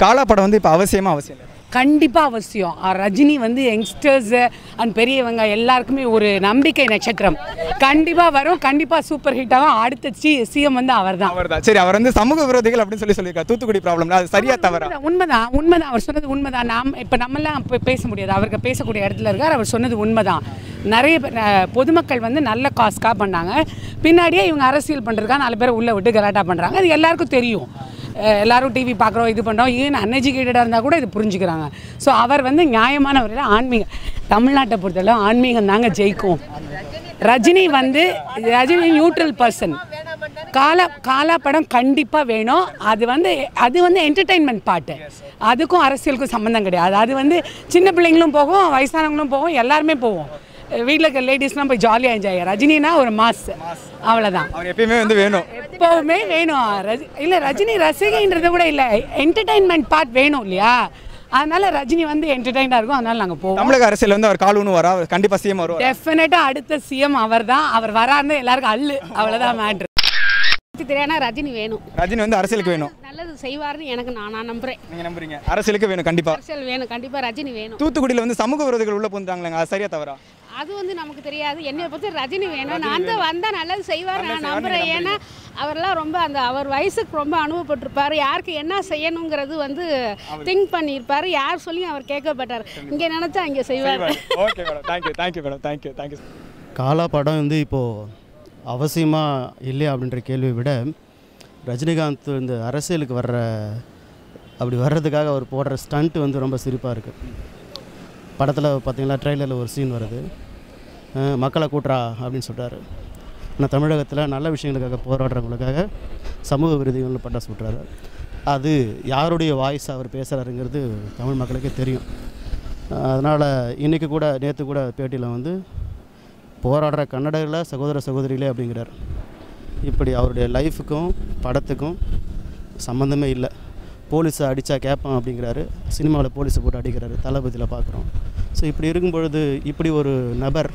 காலா படம் வந்து இப்போ அவசியமா அவசியம் இல்லை கண்டிப்பாக அவசியம் அஹ் ரஜினி வந்து யங்ஸ்டர்ஸு அண்ட் பெரியவங்க எல்லாருக்குமே ஒரு நம்பிக்கை நட்சத்திரம் கண்டிப்பாக வரும் கண்டிப்பாக சூப்பர் ஹிட் ஆகும் அடுத்த சி சிஎம் வந்து அவர் தான் அவர் தான் சரி அவர் வந்து சமூக விரோதிகள் அப்படின்னு சொல்லி சொல்லியிருக்காரு தூத்துக்குடி ப்ராப்ளம்ல அது சரியா தவறா உண்மைதான் உண்மைதான் அவர் சொன்னது உண்மைதான் நாம் இப்போ நம்மலாம் இப்போ பேச முடியாது அவருக்கு பேசக்கூடிய இடத்துல இருக்கார் அவர் சொன்னது உண்மைதான் நிறைய பேர் அஹ், பொதுமக்கள் வந்து நல்ல காஸ்க்காக பண்ணாங்க பின்னாடியே இவங்க அரசியல் பண்ணுறதுக்காக நாலு பேர் உள்ளே விட்டு கலாட்டா பண்ணுறாங்க அது எல்லாருக்கும் தெரியும் அஹ், எல்லாரும் டிவி பார்க்குறோம் இது பண்ணுறோம் ஈவன் அன்எஜுகேட்டடாக இருந்தால் கூட இது புரிஞ்சுக்கிறாங்க ஸோ அவர் வந்து நியாயமான ஒரு ஆன்மீகம் தமிழ்நாட்டை பொறுத்தவரை ஆன்மீகம் தாங்க ஜெயிக்கும் ரஜினி வந்து ரஜினி நியூட்ரல் பர்சன் காலா காலா படம் கண்டிப்பாக வேணும் அது வந்து அது வந்து என்டர்டெயின்மெண்ட் பாட்டு அதுக்கும் அரசியலுக்கும் சம்மந்தம் கிடையாது அது வந்து சின்ன பிள்ளைங்களும் போகும் வயசானவங்களும் போகும் எல்லாருமே போவோம் வீட்டில் இருக்க லேடிஸ்லாம் போய் ஜாலியாக என்ஜாய் ரஜினினா ஒரு மாஸ் அவ்வளோதான் அவர் எப்பயுமே வந்து வேணும் எப்போவுமே வேணும் ரஜி இல்லை ரஜினி ரசிகைன்றது கூட இல்லை என்டர்டெயின்மெண்ட் பார்ட் வேணும் இல்லையா அதனால ரஜினி வந்து என்டர்டெயினாக இருக்கும் அதனால நாங்கள் போவோம் தமிழக அரசியல் வந்து அவர் கால் ஒன்று வரா அவர் கண்டிப்பா சிஎம் வருவார் டெஃபினட்டாக அடுத்த சிஎம் அவர் தான் அவர் வராருன்னு எல்லாருக்கும் அல்லு அவ்வளோதான் மேட்ரு தெரியானா ரஜினி வேணும் ரஜினி வந்து அரசியலுக்கு வேணும் நல்லது செய்வார்னு எனக்கு நான் நான் நம்புறேன் நீங்க நம்புறீங்க அரசியலுக்கு வேணும் கண்டிப்பா அரசியல் வேணும் கண்டிப்பா ரஜினி வேணும் தூத்துக்குடியில வந்து சமூக விரோதிகள் உள்ள புகுந்தாங்களேங்க அது சரியா தவறா அது வந்து நமக்கு தெரியாது என்னை பொறுத்து ரஜினி வேணும் நான் அந்த வந்தா நல்லது செய்வார் நான் நம்புறேன் ஏன்னா அவர்லாம் ரொம்ப அந்த அவர் வயசுக்கு ரொம்ப அனுபவப்பட்டிருப்பாரு யாருக்கு என்ன செய்யணுங்கிறது வந்து திங்க் பண்ணியிருப்பாரு யார் சொல்லியும் அவர் கேட்கப்பட்டார் இங்கே நினைச்சா இங்கே செய்வார் okay madam thank you thank you madam thank you thank you Kaala படம் வந்து இப்போது அவசியமாக இல்லையா அப்படின்ற கேள்வியை விட ரஜினிகாந்த் இந்த அரசியலுக்கு வர்ற அப்படி வர்றதுக்காக அவர் போடுற ஸ்டண்ட் வந்து ரொம்ப சிரிப்பாக இருக்குது படத்தில் பார்த்தீங்கன்னா ட்ரெய்லரில் ஒரு சீன் வருது அஹ் மக்களை கூட்டுறா அப்படின்னு சொல்கிறாரு ஆனால் தமிழகத்தில் நல்ல விஷயங்களுக்காக போராடுறவங்களுக்காக சமூக விரோதிகள் பட்டாசு விட்டுறாரு அது யாருடைய வாய்ஸ் அவர் பேசுகிறாருங்கிறது தமிழ் மக்களுக்கே தெரியும் அதனால் இன்றைக்கி கூட நேற்று கூட பேட்டியில் வந்து போராடுற கன்னடர்கள சகோதர சகோதரிகளே அப்படிங்கிறார் இப்படி அவருடைய லைஃபுக்கும் படத்துக்கும் சம்மந்தமே இல்லை போலீஸை அடித்தா கேட்பான் அப்படிங்கிறாரு சினிமாவில் போலீஸை போட்டு அடிக்கிறாரு தளபதியில் பார்க்குறோம் ஸோ இப்படி இருக்கும் பொழுது இப்படி ஒரு நபர்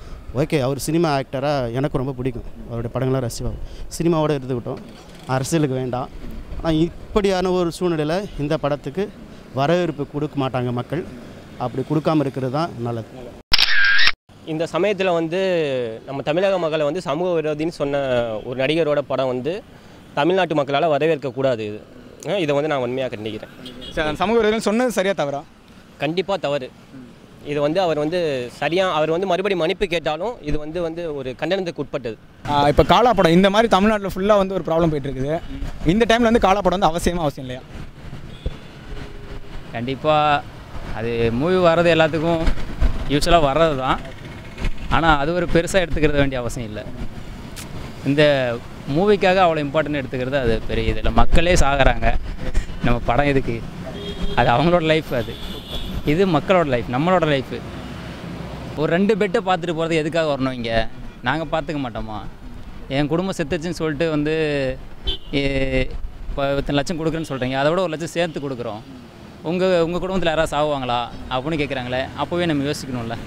ஓகே அவர் சினிமா ஆக்டராக எனக்கு ரொம்ப பிடிக்கும் அவருடைய படங்கள்லாம் ரசிப்பாங்க சினிமாவோட இருந்துக்கிட்டோம் அரசியலுக்கு வேண்டாம் ஆனால் இப்படியான ஒரு சூழ்நிலையில் இந்த படத்துக்கு வரவேற்பு கொடுக்க மாட்டாங்க மக்கள் அப்படி கொடுக்காம இருக்கிறது தான் நல்லது இந்த சமயத்தில் வந்து நம்ம தமிழக மக்களை வந்து சமூக விரோதின்னு சொன்ன ஒரு நடிகரோட படம் வந்து தமிழ்நாட்டு மக்களால் வரவேற்கக்கூடாது இது அஹ் இதை வந்து நான் உண்மையாக கண்டிக்கிறேன் சரி அந்த சமூக விரோதிகள் சொன்னது சரியா தவறா கண்டிப்பாக தவறு இது வந்து அவர் வந்து சரியாக அவர் வந்து மறுபடியும் மன்னிப்பு கேட்டாலும் இது வந்து வந்து ஒரு கண்டனத்துக்கு உட்பட்டது இப்போ காலா படம் இந்த மாதிரி தமிழ்நாட்டில் ஃபுல்லாக வந்து ஒரு ப்ராப்ளம் போயிட்டு இருக்குது இந்த டைமில் வந்து காலா படம் வந்து அவசியமா அவசியம் இல்லையா கண்டிப்பாக அது மூவி வர்றது எல்லாத்துக்கும் யூஸ்வலாக வர்றது தான் ஆனால் அது ஒரு பெருசாக எடுத்துக்கிறது வேண்டிய அவசியம் இல்லை இந்த மூவிக்காக அவ்வளோ இம்பார்ட்டன்ட் எடுத்துக்கிறது அது பெரிய இது இல்லை மக்களே சாகுறாங்க நம்ம படம் எதுக்கு அது அவங்களோட லைஃப் அது இது மக்களோட லைஃப் நம்மளோட லைஃபு ஒரு ரெண்டு பெட்டை பார்த்துட்டு போகிறது எதுக்காக வரணும் இங்கே நாங்கள் பார்த்துக்க மாட்டோமா என் குடும்பம் செத்துச்சுன்னு சொல்லிட்டு வந்து ஏ- இப்போ இத்தனை லட்சம் கொடுக்குறேன்னு சொல்கிறீங்க அதை விட ஒரு லட்சம் சேர்த்து கொடுக்குறோம் உங்கள் உங்கள் குடும்பத்தில் யாராவது சாகுவாங்களா அப்படின்னு கேட்குறாங்களே அப்போவே நம்ம யோசிக்கணும்ல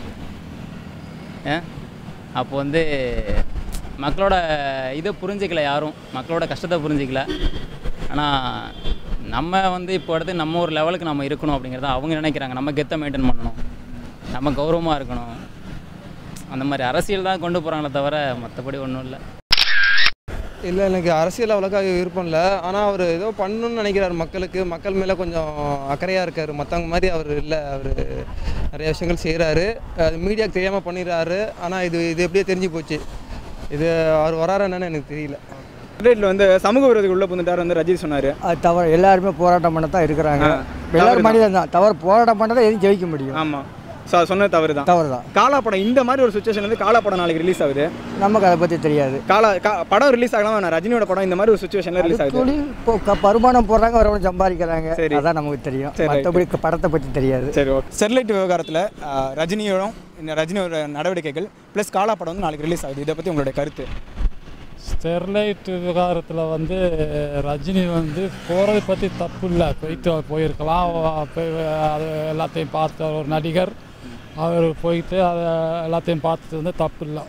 ஏன் அப்போ வந்து மக்களோட இதை புரிஞ்சிக்கல யாரும் மக்களோட கஷ்டத்தை புரிஞ்சிக்கல ஆனால் நம்ம வந்து இப்போ அடுத்து நம்ம ஒரு லெவலுக்கு நம்ம இருக்கணும் அப்படிங்கிறத அவங்க நினைக்கிறாங்க நம்ம கெத்தை மெயின்டைன் பண்ணணும் நம்ம கௌரவமாக இருக்கணும் அந்த மாதிரி அரசியல் தான் கொண்டு போகிறாங்களே தவிர மற்றபடி ஒன்றும் இல்லை இல்லை எனக்கு அரசியல் அவ்வளோக்கா விருப்பம் இல்லை ஆனால் அவர் ஏதோ பண்ணணும்னு நினைக்கிறார் மக்களுக்கு மக்கள் மேலே கொஞ்சம் அக்கறையாக இருக்கார் மற்றவங்க மாதிரி அவர் இல்லை அவர் நிறைய விஷயங்கள் செய்கிறாரு அது மீடியாவுக்கு தெரியாமல் பண்ணிடுறாரு ஆனால் இது இது எப்படியோ தெரிஞ்சு போச்சு இது அவர் வராரு என்னன்னு எனக்கு தெரியல ஸ்டேட்டில் வந்து சமூக விரோதிகள் உள்ள புகுந்துட்டார் வந்து ரஜினி சொன்னார் அது தவறு எல்லாருமே போராட்டம் பண்ண தான் இருக்கிறாங்க ஆ, எல்லாரும் தவறுதான். மனிதன் தான் தவறு போராட்டம் பண்ண தான் எதுவும் ஜெயிக்க முடியும் ஆமாம் ஸோ சொன்னது தவறு தான் தவறு தான் காலா படம் இந்த மாதிரி ஒரு சுச்சுவேஷன் வந்து காலா படம் நாளைக்கு ரிலீஸ் ஆகுது நமக்கு அதை பற்றி தெரியாது காலா கா- படம் ரிலீஸ் ஆகலாம் வேணாம் ரஜினியோட படம் இந்த மாதிரி ஒரு சுச்சுவேஷனில் ரிலீஸ் ஆகுது தொழில் இப்போ க- வருமானம் போடுறாங்க வரவங்க சம்பாதிக்கிறாங்க சரி. அதான் நமக்கு தெரியும் சரி, right. மற்றபடி படத்தை பற்றி தெரியாது சரி ஓகே ஸ்டெர்லைட் விவகாரத்தில் ரஜினியோட இந்த ரஜினியோட நடவடிக்கைகள் ப்ளஸ் காலா படம் வந்து நாளைக்கு ரிலீஸ் ஆகுது இதை பற்றி உங்களுடைய கருத்து ஸ்டெர்லைட் விவகாரத்தில் வந்து ரஜினி வந்து போகிறத பற்றி தப்பு இல்லை போயிட்டு போயிருக்கலாம் அவ- போய் அது எல்லாத்தையும் பார்த்த ஒரு நடிகர் அவர் போயிட்டு அதை எல்லாத்தையும் பார்த்தது வந்து தப்பு இல்லை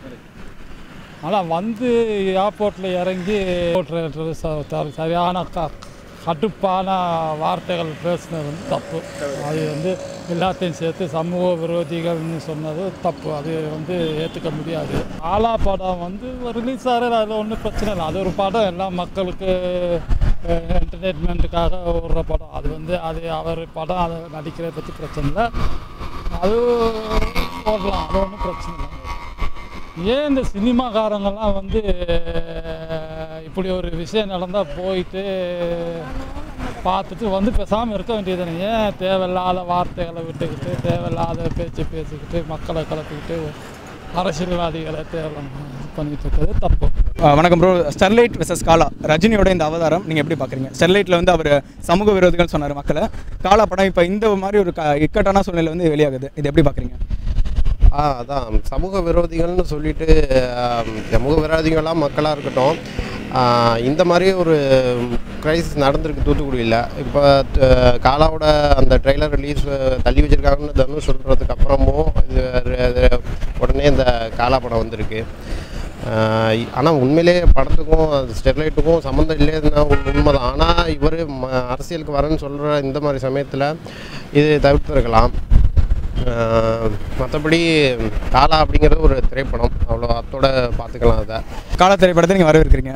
ஆனால் வந்து ஏர்போர்ட்டில் இறங்கி ஓட்டுறது ச- த- சரியான க கடுப்பான வார்த்தைகள் பேசுனது வந்து தப்பு அது வந்து எல்லாத்தையும் சேர்த்து சமூக விரோதிகள்னு சொன்னது தப்பு அது வந்து ஏற்றுக்க முடியாது ஆலா படம் வந்து ரிலீஸ் ஆகிறது அதில் ஒன்றும் பிரச்சனை இல்லை அது ஒரு படம் எல்லா மக்களுக்கு என்டர்டெயின்மெண்ட்டுக்காக ஓடுற படம் அது வந்து அது அவர் படம் அதை நடிக்கிறத பற்றி பிரச்சனை இல்லை அது ஓடலாம் அது ஒன்றும் பிரச்சனை இல்லை ஏன் இந்த சினிமாக்காரங்கெல்லாம் வந்து இப்படி ஒரு விஷயம் நடந்தால் போயிட்டு பார்த்துட்டு வந்து பேசாமல் இருக்க வேண்டியதுதானே ஏன் தேவையில்லாத வார்த்தைகளை விட்டுக்கிட்டு தேவையில்லாத பேச்சு பேசிக்கிட்டு மக்களை கலப்பிக்கிட்டு அரசியல்வாதிகளை தேவை இது பண்ணிட்டு இருக்கிறது தப்பு அஹ் வணக்கம் ப்ரோ ஸ்டெர்லைட் வெசஸ் காலா ரஜினியோட இந்த அவதாரம் நீங்கள் எப்படி பார்க்குறீங்க ஸ்டெர்லைட்டில் வந்து அவர் சமூக விரோதிகள் சொன்னார் மக்களை காலா படம் இப்போ இந்த மாதிரி ஒரு க இக்கட்டான சூழ்நிலை வந்து வெளியாகுது இது எப்படி பார்க்குறீங்க ஆ அதான் சமூக விரோதிகள்னு சொல்லிட்டு ஆம், சமூக விரோதிகளாக மக்களாக இருக்கட்டும் ஆ, இந்த மாதிரி ஒரு கிரைசிஸ் நடந்திருக்கு தூத்துக்குடியில் இப்போ த- காலாவோட அந்த ட்ரெய்லர் ரிலீஸ் தள்ளி வச்சிருக்காங்கன்னு தனுஷ் சொல்கிறதுக்கு அப்புறமும் இது இது உடனே இந்த காலா படம் வந்திருக்கு ஆனால் உண்மையிலே படத்துக்கும் அது ஸ்டெர்லைட்டுக்கும் சம்மந்தம் இல்லைன்னா உண்மைதான் ஆனால் இவர் அரசியலுக்கு வரேன்னு சொல்கிற இந்த மாதிரி சமயத்தில் இது தவிர்த்திருக்கலாம் மற்றபடி காலா அப்படிங்கிறது ஒரு திரைப்படம் அவ்வளோ அத்தோட பார்த்துக்கலாம் அதை காலா திரைப்படத்தை நீங்கள் வரவேற்கிறீங்க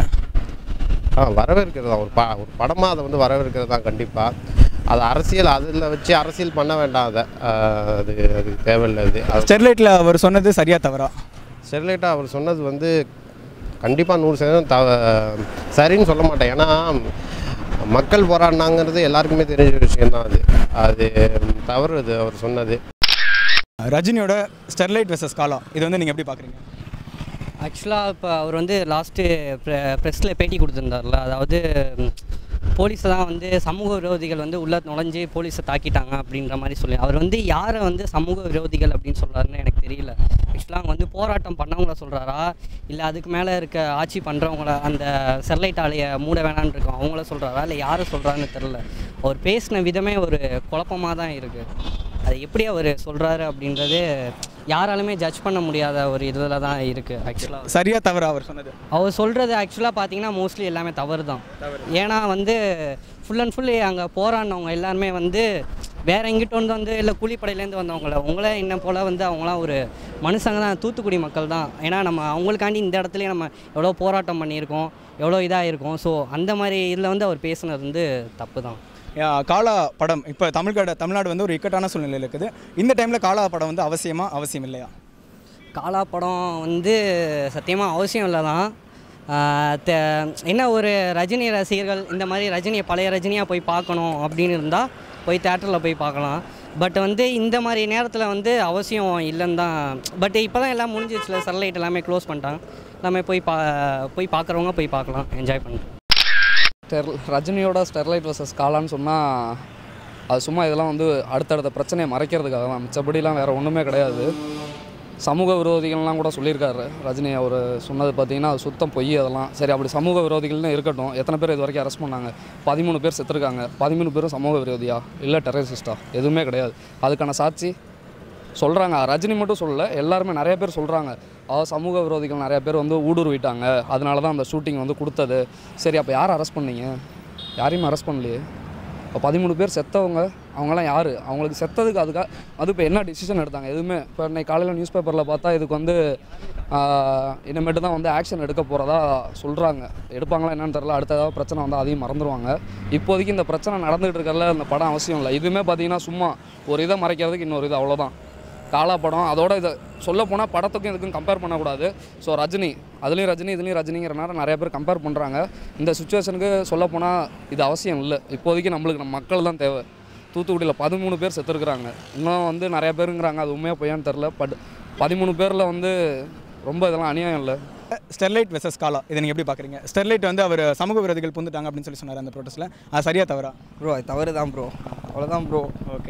ஆ வரவேற்கிறது தான் ஒரு ப ஒரு படமாக அதை வந்து வரவேற்கிறது தான் கண்டிப்பாக அது அரசியல் அதில் வச்சு அரசியல் பண்ண வேண்டாம் அதை ஆ, அது அது தேவையில்லை அது அது ஸ்டெர்லைட்டில் அவர் சொன்னது சரியா தவறா ஸ்டெர்லைட்டாக அவர் சொன்னது வந்து கண்டிப்பாக நூறு சதவீதம் தவ சரின்னு சொல்ல மாட்டேன் ஏன்னா மக்கள் போராடினாங்கிறது எல்லாருக்குமே தெரிஞ்ச விஷயம்தான் அது அது தவறு அது அவர் சொன்னது ரஜினியோட ஸ்டெர்லைட் வெசஸ் காலா இது வந்து நீங்கள் எப்படி பார்க்குறீங்க ஆக்சுவலாக இப்போ அவர் வந்து லாஸ்ட்டு ப்ரெஸ்ஸில் பேட்டி கொடுத்துருந்தார்ல அதாவது ம், போலீஸை தான் வந்து சமூக விரோதிகள் வந்து உள்ளே நுழைஞ்சு போலீஸை தாக்கிட்டாங்க அப்படின்ற மாதிரி சொல்லி அவர் வந்து யாரை வந்து சமூக விரோதிகள் அப்படின்னு சொல்கிறாருன்னு எனக்கு தெரியல ஆக்சுவலாக அவங்க வந்து போராட்டம் பண்ணவங்கள சொல்கிறாரா இல்லை அதுக்கு மேலே இருக்க ஆட்சி பண்ணுறவங்கள அந்த ஸ்டெர்லைட் ஆலையை மூட வேணான்னு இருக்கோம் அவங்கள சொல்கிறாரா இல்லை யாரை சொல்கிறாருன்னு தெரில அவர் பேசின விதமே ஒரு குழப்பமாக தான் இருக்குது அது எப்படி அவர் சொல்கிறாரு அப்படின்றது யாராலுமே ஜட்ஜ் பண்ண முடியாத ஒரு இதில் தான் இருக்குது ஆக்சுவலாக சரியா தவறா அவர் சொன்னது அவர் சொல்கிறது ஆக்சுவலாக பார்த்தீங்கன்னா மோஸ்ட்லி எல்லாமே தவறு தான் ஏன்னா வந்து ஃபுல் அண்ட் ஃபுல் அங்கே போராடினவங்க எல்லாருமே வந்து வேற எங்கிட்ட வந்து வந்து இல்லை கூலிப்படையிலேருந்து வந்தவங்கள உங்களே என்ன போல் வந்து அவங்களாம் ஒரு மனுஷங்க தான் தூத்துக்குடி மக்கள் தான் ஏன்னா நம்ம அவங்களுக்காண்டி இந்த இடத்துலயே நம்ம எவ்வளோ போராட்டம் பண்ணியிருக்கோம் எவ்வளோ இதாக இருக்கும் ஸோ அந்த மாதிரி இதில் வந்து அவர் பேசுனது வந்து தப்பு தான் யா, காலா படம் இப்போ தமிழ்நாடு தமிழ்நாடு வந்து ஒரு இக்கட்டான சூழ்நிலையில் இருக்குது இந்த டைமில் காலா படம் வந்து அவசியமா அவசியம் இல்லையா காலா படம் வந்து சத்தியமாக அவசியம் இல்லை தான் ஆஹ் தெ- என்ன ஒரு ரஜினி ரசிகர்கள் இந்த மாதிரி ரஜினியை பழைய ரஜினியாக போய் பார்க்கணும் அப்படின்னு இருந்தால் போய் தேட்டரில் போய் பார்க்கலாம் பட் வந்து இந்த மாதிரி நேரத்தில் வந்து அவசியம் இல்லைன்னு தான் பட் இப்போ தான் எல்லாம் முடிஞ்சிச்சுல சன்லைட் எல்லாமே க்ளோஸ் பண்ணிட்டாங்க எல்லாமே போய் பா போய் பார்க்குறவங்க போய் பார்க்கலாம் என்ஜாய் பண்ணிட்டு ஸ்டெர் ரஜினியோட ஸ்டெர்லைட் வர்சஸ் காலான்னு சொன்னால் அது சும்மா இதெல்லாம் வந்து அடுத்தடுத்த பிரச்சனையை மறைக்கிறதுக்காக தான் மிச்சப்படிலாம் வேறு ஒன்றுமே கிடையாது சமூக விரோதிகள்லாம் கூட சொல்லியிருக்காரு ரஜினி அவர் சொன்னது பார்த்தீங்கன்னா அது சுத்தம் பொய் அதெல்லாம் சரி அப்படி சமூக விரோதிகள்னு இருக்கட்டும் எத்தனை பேர் இது வரைக்கும் அரெஸ்ட் பண்ணாங்க பதிமூணு பேர் செத்துருக்காங்க பதிமூணு பேரும் சமூக விரோதியா இல்லை டெரரிஸ்டா எதுவுமே கிடையாது அதுக்கான சாட்சி சொல்கிறாங்க ரஜினி மட்டும் சொல்லல எல்லாருமே நிறைய பேர் சொல்கிறாங்க அதாவது சமூக விரோதிகள் நிறைய பேர் வந்து ஊடுருவிட்டாங்க அதனால தான் அந்த ஷூட்டிங் வந்து கொடுத்தது சரி அப்போ யார் அரெஸ்ட் பண்ணீங்க யாரையுமே அரெஸ்ட் பண்ணலையே இப்போ பதிமூணு பேர் செத்தவங்க அவங்களாம் யார் அவங்களுக்கு செத்ததுக்கு அதுக்காக அது இப்போ என்ன டிசிஷன் எடுத்தாங்க எதுவுமே இப்போ இன்னைக்கு காலையில் நியூஸ் பேப்பரில் பார்த்தா இதுக்கு வந்து ஆஹ், இனிமேட்டு தான் வந்து ஆக்ஷன் எடுக்க போகிறதா சொல்கிறாங்க எடுப்பாங்களா என்னன்னு தெரில அடுத்த ஏதாவது பிரச்சனை வந்து அதையும் மறந்துடுவாங்க இப்போதைக்கு இந்த பிரச்சனை நடந்துகிட்டு இருக்கறதுல இந்த படம் அவசியம் இல்லை இதுவுமே பார்த்தீங்கன்னா சும்மா ஒரு இதை மறைக்கிறதுக்கு இன்னொரு இது அவ்வளோதான் காலா படம் அதோட இதை சொல்ல போனால் படத்துக்கும் இதுக்கும் கம்பேர் பண்ணக்கூடாது ஸோ ரஜினி அதுலேயும் ரஜினி இதுலேயும் ரஜினிங்கிறனால நிறைய பேர் கம்பேர் பண்ணுறாங்க இந்த சுச்சுவேஷனுக்கு சொல்ல போனால் இது அவசியம் இல்லை இப்போதைக்கு நம்மளுக்கு நம்ம மக்கள் தான் தேவை தூத்துக்குடியில் பதிமூணு பேர் செத்துருக்குறாங்க இன்னும் வந்து நிறைய பேருங்கிறாங்க அது உண்மையாக பொய்யான்னு தெரில பட் பதிமூணு பேரில் வந்து ரொம்ப இதெல்லாம் அநியாயம் இல்லை ஸ்டெர்லைட் வெசஸ் காலா இதை நீங்கள் எப்படி பார்க்குறீங்க ஸ்டெர்லைட் வந்து அவர் சமூக விரோதிகள் புந்துட்டாங்க அப்படின்னு சொல்லி சொன்னார் அந்த ப்ரோட்டஸ்ட்டில் அது சரியா தவறா ப்ரோ அது தவறு தான் ப்ரோ அவ்வளோதான் ப்ரோ ஓகே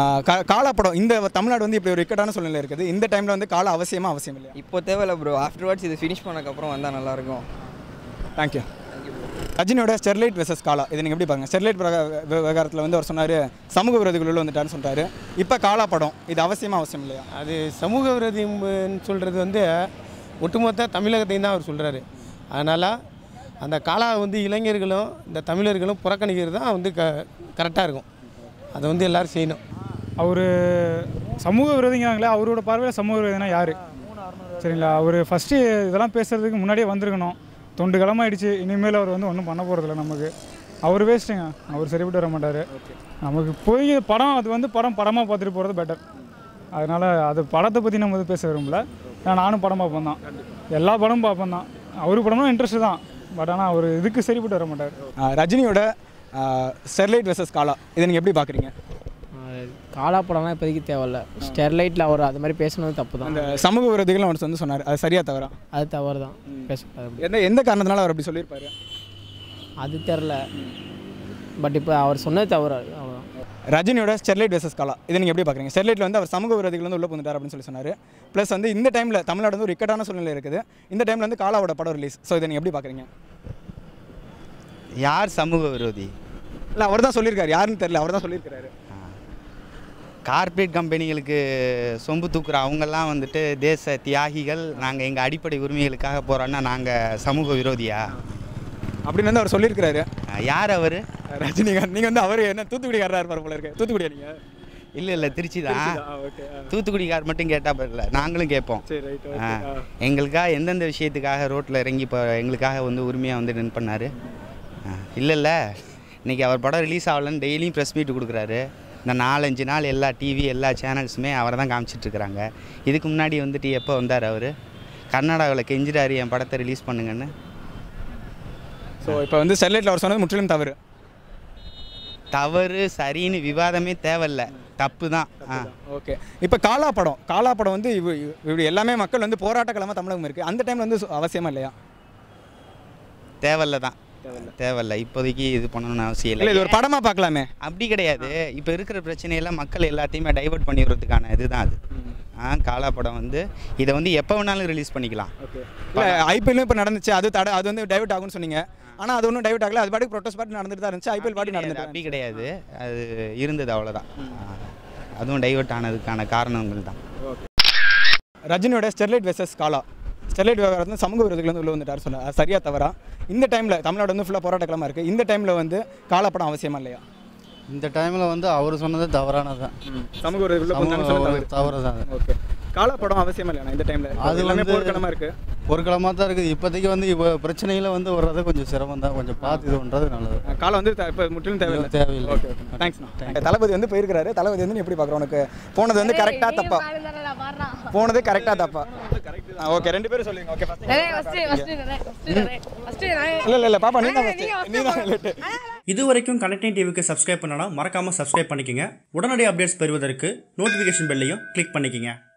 காலா படம் இந்த தமிழ்நாடு வந்து இப்படி ஒரு இக்கட்டான சூழ்நிலை இருக்குது இந்த டைமில் வந்து காலா அவசியமா அவசியம் இல்லையா இப்போ தேவையில்ல ப்ரோ ஆஃப்டர்வர்ட்ஸ் இது ஃபினிஷ் பண்ணக்கப்புறம் வந்தால் நல்லாயிருக்கும் தேங்க்யூ ரஜினியோட ஸ்டெர்லைட் வெசஸ் காலா இதை நீங்கள் எப்படி பாருங்க ஸ்டெர்லைட் பிரக- விவ- விவகாரத்தில் வந்து அவர் சொன்னார் சமூக விரோதிகள் உள்ள வந்துட்டாருன்னு சொல்றாரு இப்போ காலா படம் இது அவசியமா அவசியம் இல்லையா அது சமூக விரோதின்னு சொல்கிறது வந்து ஒட்டுமொத்த தமிழகத்தையும் தான் அவர் சொல்கிறாரு அதனால் அந்த காலா வந்து இளைஞர்களும் இந்த தமிழர்களும் புறக்கணிக்கிறது தான் வந்து க கரெக்டாக இருக்கும் அதை வந்து எல்லோரும் செய்யணும் அவர் சமூக விரோதிங்கிறாங்களே அவரோட பார்வையில் சமூக விரோதினா யார் சரிங்களா அவர் ஃபஸ்ட்டு இதெல்லாம் பேசுகிறதுக்கு முன்னாடியே வந்திருக்கணும் தொண்டு கிளம்பாயிடுச்சு இனிமேல் அவர் வந்து ஒன்றும் பண்ண போகிறதில்ல நமக்கு அவர் வேஸ்ட்டுங்க அவர் சரிப்பட்டு வர மாட்டார் நமக்கு போய் படம் அது வந்து படம் படமாக பார்த்துட்டு போகிறது பெட்டர் அதனால் அது படத்தை பற்றி நம்ம வந்து பேச விரும்பல ஏன்னா நானும் படம் பார்ப்பேன் தான் எல்லா படமும் பார்ப்பேன் தான் அவர் படமும் இன்ட்ரெஸ்ட் தான் பட் ஆனால் அவர் இதுக்கு சரிப்பட்டு வர மாட்டார் ஆஹ் ரஜினியோட ஸ்டெர்லைட் வெர்சஸ் காலா இதை நீங்கள் எப்படி பார்க்குறீங்க காலா படம்லாம் இப்போதைக்கு தேவையில்ல ஸ்டெர்லைட்டில் அவர் அது மாதிரி பேசுனது தப்பு தான் அந்த சமூக விரோதிகள் அவர் வந்து சொன்னார் அது சரியா தவறா அது தவறு தான் பேசக்கூடாது அப்படி. எந்த எந்த காரணத்தினால அவர் அப்படி சொல்லியிருப்பாரு அது தெரில பட் இப்போ அவர் சொன்னது தவறு அவ்வளோதான் ரஜினியோட ஸ்டெர்லைட் வெர்சஸ் காலா இதை நீங்கள் எப்படி பார்க்குறீங்க ஸ்டெர்லைட்டில் வந்து அவர் சமூக விரோதிகள் வந்து உள்ளே புந்துட்டார் அப்படின்னு சொல்லி சொன்னார் ப்ளஸ் வந்து இந்த டைமில் தமிழ்நாடு வந்து ஒரு இக்கட்டான சூழ்நிலை இருக்குது இந்த டைமில் வந்து காலாவோட படம் ரிலீஸ் ஸோ இதை நீங்கள் எப்படி பார்க்குறீங்க யார் சமூக விரோதி இல்லை அவர் தான் சொல்லியிருக்காரு யாருன்னு தெரியல அவர் தான் சொல்லியிருக்காரு கார்ப்பரேட் கம்பெனிகளுக்கு சொம்பு தூக்குற அவங்கெல்லாம் வந்துட்டு தேச தியாகிகள் நாங்கள் எங்கள் அடிப்படை உரிமைகளுக்காக போகிறோன்னா நாங்கள் சமூக விரோதியா அப்படின்னு வந்து அவர் சொல்லியிருக்காரு யார் அவர் ரஜினிகாந்த் நீங்கள் வந்து அவர் என்ன தூத்துக்குடிக்காரராக இருப்பார் போல இருக்கு தூத்துக்குடியா நீங்கள் இல்லை இல்லை திருச்சி திருச்சி தான் தான், okay, ஆ. தூத்துக்குடிக்கார் மட்டும் கேட்டால் பரவாயில்ல நாங்களும் கேட்போம் சரி, right, okay, ஆ. ஆ. எங்களுக்காக எந்தெந்த விஷயத்துக்காக ரோட்டில் இறங்கி இப்போ எங்களுக்காக வந்து உரிமையாக வந்து நின் பண்ணார் இல்லை இல்லை இன்றைக்கி அவர் படம் ரிலீஸ் ஆகலன்னு டெய்லியும் ப்ரெஸ் மீட் கொடுக்குறாரு இந்த நாலஞ்சு நாள் எல்லா டிவி எல்லா சேனல்ஸுமே அவரை தான் காமிச்சிட்ருக்குறாங்க இதுக்கு முன்னாடி வந்துட்டு எப்போ வந்தார் அவர் கர்நாடகாவில் கெஞ்சிடாரு என் படத்தை ரிலீஸ் பண்ணுங்கன்னு ஸோ இப்போ வந்து ஸ்டெர்லைட்டில் அவர் சொன்னது முற்றிலும் தவறு தவறு சரின்னு விவாதமே தேவையில்ல தப்பு தான் ஆ ஓகே இப்போ காலா படம் காலா படம் வந்து இவ இவ- இப்படி எல்லாமே மக்கள் வந்து போராட்ட களமாக தமிழகம் இருக்குது அந்த டைமில் வந்து சு- அவசியமா இல்லையா தேவையில்ல தான் தேவையில்ல இப்போதைக்கு இது பண்ணணும்னு அவசியம் இல்லை இது ஒரு படமாக பார்க்கலாமே அப்படி கிடையாது இப்போ இருக்கிற பிரச்சனையெல்லாம் மக்கள் எல்லாத்தையுமே டைவர்ட் பண்ணி விடுறதுக்கான இதுதான் அது ஆ காலா படம் வந்து இதை வந்து எப்போ வேணாலும் ரிலீஸ் பண்ணிக்கலாம் இல்லை ஐபிஎல்லும் இப்போ நடந்துச்சு அது தடை அது வந்து டைவர்ட் ஆகும்னு சொன்னீங்க ஆனால் அது ஒன்றும் டைவர்ட் ஆகல அது பாட்டுக்கு ப்ரொட்டஸ்ட் பாட்டு நடந்துட்டு தான் இருந்துச்சு ஐபிஎல் பாட்டு நடந்துட்டு அப்படி கிடையாது அது இருந்தது அவ்வளோதான் அதுவும் டைவர்ட் ஆனதுக்கான காரணங்கள் தான் ரஜினியோட ஸ்டெர்லைட் வெர்சஸ் காலா ஸ்டெர்லைட் விவகாரத்தில் வந்து சமூக விரோதிகள் வந்து உள்ள வந்துட்டார் சொன்னார் அது சரியா தவறா இந்த டைமில் தமிழ்நாடு வந்து ஃபுல்லாக போராட்ட களமாக இருக்குது இந்த டைமில் வந்து காலா படம் அவசியமா இல்லையா இந்த டைமில் வந்து அவர் சொன்னது தவறானது தான் சமூக விரோதிகள் உள்ள புகுந்தாங்கன்னு சொன்னது தவறு. தவறு தான் அது. ஓகே காலா படம் அவசியமா இல்லையா இந்த டைமில் அது எல்லாமே வந்து போர்க்களமாக இருக்குது போர்க்களமாக தான் இருக்குது இப்போதைக்கு வந்து இப்போ பிரச்சனையில் வந்து வர்றது கொஞ்சம் சிரமம் தான் கொஞ்சம் பார்த்து இது பண்ணுறது நல்லது காலம் வந்து த- இப்போ முற்றிலும் தேவையில்லை தேவையில்லை. ஓகே ஓகே தேங்க்ஸ்ண்ணா தளபதி வந்து போயிருக்கிறாரு தளபதி வந்து நீ எப்படி பார்க்குறோம் உனக்கு போனது வந்து கரெக்டாக தப்பா போனது கரெக்டாக தப்பா ஓகே ரெண்டு பேரும் சொல்லுங்க ஓகே இல்லை இல்லை இல்லை பாப்பா நீ தான் நீ தான் லேட்டு இது வரைக்கும் கனெக்டிங் டிவிக்கு சப்ஸ்கிரைப் பண்ணனா மறக்காமல் சப்ஸ்கிரைப் பண்ணிக்கங்க உடனடி அப்டேட்ஸ் பெறுவதற்கு நோட்டிஃபிகேஷன் பெல்லையும் கிளிக் பண்ணிக்கங்க